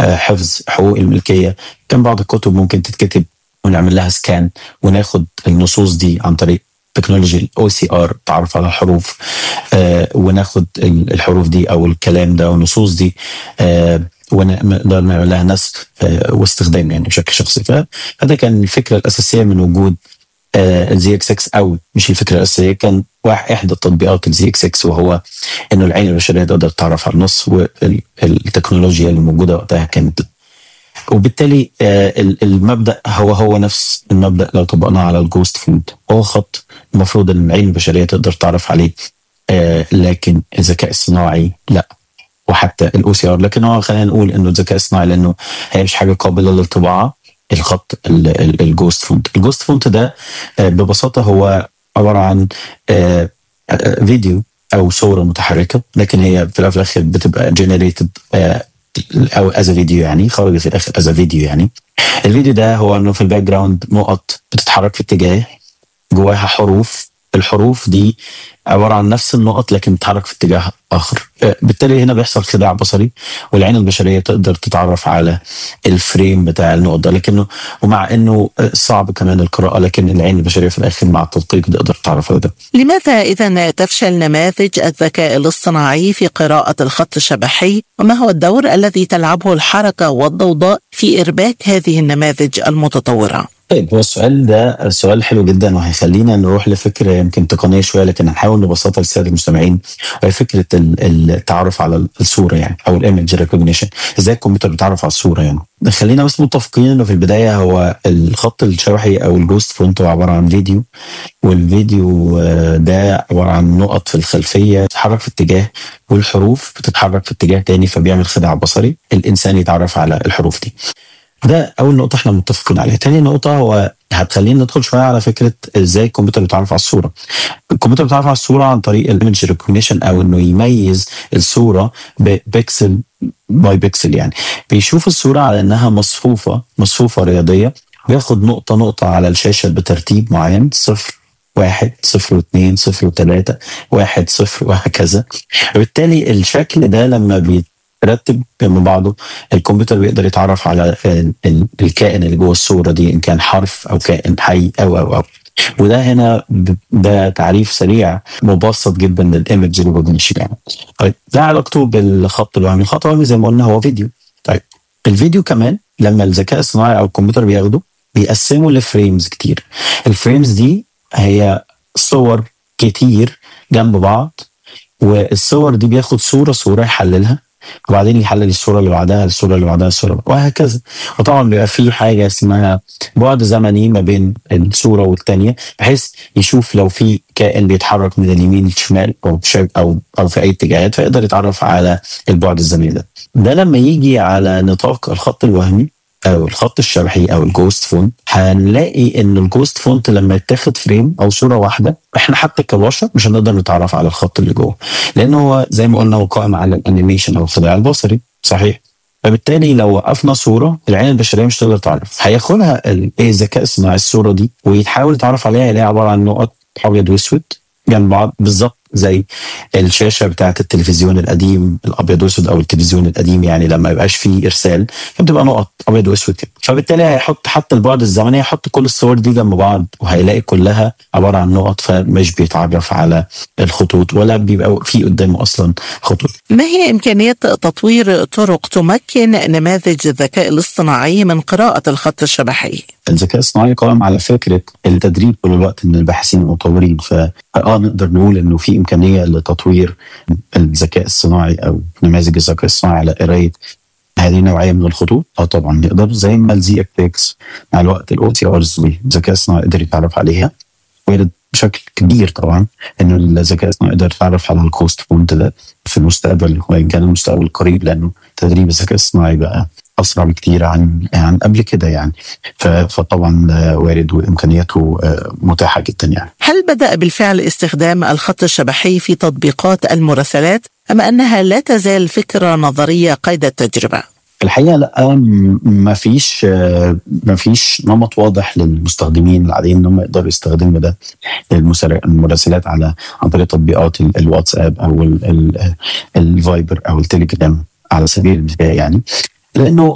حفظ حقوق الملكيه كان بعض الكتب ممكن تتكتب ونعمل لها سكان وناخد النصوص دي عن طريق تكنولوجي الاو سي ار تعرف على الحروف آه وناخد الحروف دي او الكلام ده والنصوص دي آه ونقدر نعمل لها نسخ آه واستخدام يعني بشكل شخصي فهذا كان الفكره الاساسيه من وجود الزي اكس اكس او مش الفكره الاساسيه كان واحد احدى التطبيقات الزي اكس اكس وهو انه العين البشريه تقدر تعرف على النص والتكنولوجيا اللي موجوده وقتها كانت وبالتالي المبدا هو هو نفس المبدا لو طبقناه على الجوست فود هو خط المفروض ان العين البشريه تقدر تعرف عليه لكن الذكاء الصناعي لا وحتى الاو سي ار لكن هو خلينا نقول انه الذكاء الصناعي لانه هي مش حاجه قابله للطباعه الخط الجوست فونت الجوست فونت ده ببساطه هو عباره عن فيديو او صوره متحركه لكن هي في الاخر بتبقى جنريتد او از فيديو يعني خرج في الاخر از فيديو يعني الفيديو ده هو انه في الباك جراوند نقط بتتحرك في اتجاه جواها حروف الحروف دي عباره عن نفس النقط لكن بتتحرك في اتجاه اخر بالتالي هنا بيحصل خداع بصري والعين البشريه تقدر تتعرف على الفريم بتاع النقط ده لكنه ومع انه صعب كمان القراءه لكن العين البشريه في الاخر مع التدقيق تقدر تعرف ده لماذا اذا تفشل نماذج الذكاء الاصطناعي في قراءه الخط الشبحي وما هو الدور الذي تلعبه الحركه والضوضاء في ارباك هذه النماذج المتطوره طيب هو السؤال ده سؤال حلو جدا وهيخلينا نروح لفكره يمكن تقنيه شويه لكن هنحاول نبسطها للساده المستمعين وهي فكره التعرف على الصوره يعني او الايمج ريكوجنيشن ازاي الكمبيوتر بيتعرف على الصوره يعني خلينا بس متفقين انه في البدايه هو الخط الشبحي او الجوست فونت هو عباره عن فيديو والفيديو ده عباره عن نقط في الخلفيه بتتحرك في اتجاه والحروف بتتحرك في اتجاه تاني فبيعمل خداع بصري الانسان يتعرف على الحروف دي ده اول نقطه احنا متفقين عليها تاني نقطه هو هتخلينا ندخل شويه على فكره ازاي الكمبيوتر بيتعرف على الصوره الكمبيوتر بيتعرف على الصوره عن طريق الايمج ريكوجنيشن او انه يميز الصوره ببكسل باي بكسل يعني بيشوف الصوره على انها مصفوفه مصفوفه رياضيه بياخد نقطه نقطه على الشاشه بترتيب معين صفر واحد صفر واثنين صفر وثلاثة واحد صفر وهكذا وبالتالي الشكل ده لما بيت رتب جنب بعضه الكمبيوتر بيقدر يتعرف على الكائن اللي جوه الصوره دي ان كان حرف او كائن حي او او او وده هنا ده تعريف سريع مبسط جدا للايمج ريكوجنيشن يعني طيب ده علاقته بالخط الوهمي الخط الوهمي زي ما قلنا هو فيديو طيب الفيديو كمان لما الذكاء الصناعي او الكمبيوتر بياخده بيقسمه لفريمز كتير الفريمز دي هي صور كتير جنب بعض والصور دي بياخد صوره صوره يحللها وبعدين يحلل الصوره اللي بعدها الصوره اللي بعدها الصوره وهكذا وطبعا بيبقى في حاجه اسمها بعد زمني ما بين الصوره والثانيه بحيث يشوف لو في كائن بيتحرك من اليمين للشمال او او او في اي اتجاهات فيقدر يتعرف على البعد الزمني ده ده لما يجي على نطاق الخط الوهمي او الخط الشبحي او الجوست فونت هنلاقي ان الجوست فونت لما يتاخد فريم او صوره واحده احنا حتى كبشر مش هنقدر نتعرف على الخط اللي جوه لان هو زي ما قلنا هو قائم على الانيميشن او الخداع البصري صحيح فبالتالي لو وقفنا صوره العين البشريه مش تقدر تعرف هياخدها الذكاء الصناعي الصوره دي ويحاول يتعرف عليها يلاقيها عباره عن نقط ابيض واسود جنب بعض بالظبط زي الشاشه بتاعت التلفزيون القديم الابيض واسود او التلفزيون القديم يعني لما يبقاش فيه ارسال فبتبقى نقط ابيض واسود كده فبالتالي هيحط حتى البعد الزمني هيحط كل الصور دي جنب بعض وهيلاقي كلها عباره عن نقط فمش بيتعرف على الخطوط ولا بيبقى في قدامه اصلا خطوط. ما هي امكانيات تطوير طرق تمكن نماذج الذكاء الاصطناعي من قراءه الخط الشبحي؟ الذكاء الصناعي قائم على فكره التدريب طول الوقت من الباحثين المطورين فاه نقدر نقول انه في امكانيه لتطوير الذكاء الصناعي او نماذج الذكاء الصناعي على قرايه هذه النوعيه من الخطوط اه طبعا نقدر زي ما الزي اكس مع الوقت الاو تي ارز الذكاء الصناعي قدر يتعرف عليها وارد بشكل كبير طبعا انه الذكاء الصناعي يقدر يتعرف على الكوست فونت ده في المستقبل وان كان المستقبل القريب لانه تدريب الذكاء الصناعي بقى اسرع بكتير عن عن قبل كده يعني فطبعا وارد وامكانياته متاحه جدا يعني. هل بدا بالفعل استخدام الخط الشبحي في تطبيقات المراسلات ام انها لا تزال فكره نظريه قيد التجربه؟ الحقيقه لا ما فيش ما فيش نمط واضح للمستخدمين العاديين ان هم يقدروا يستخدموا ده المراسلات على عن طريق تطبيقات الواتساب او الفايبر او التليجرام على سبيل المثال يعني لانه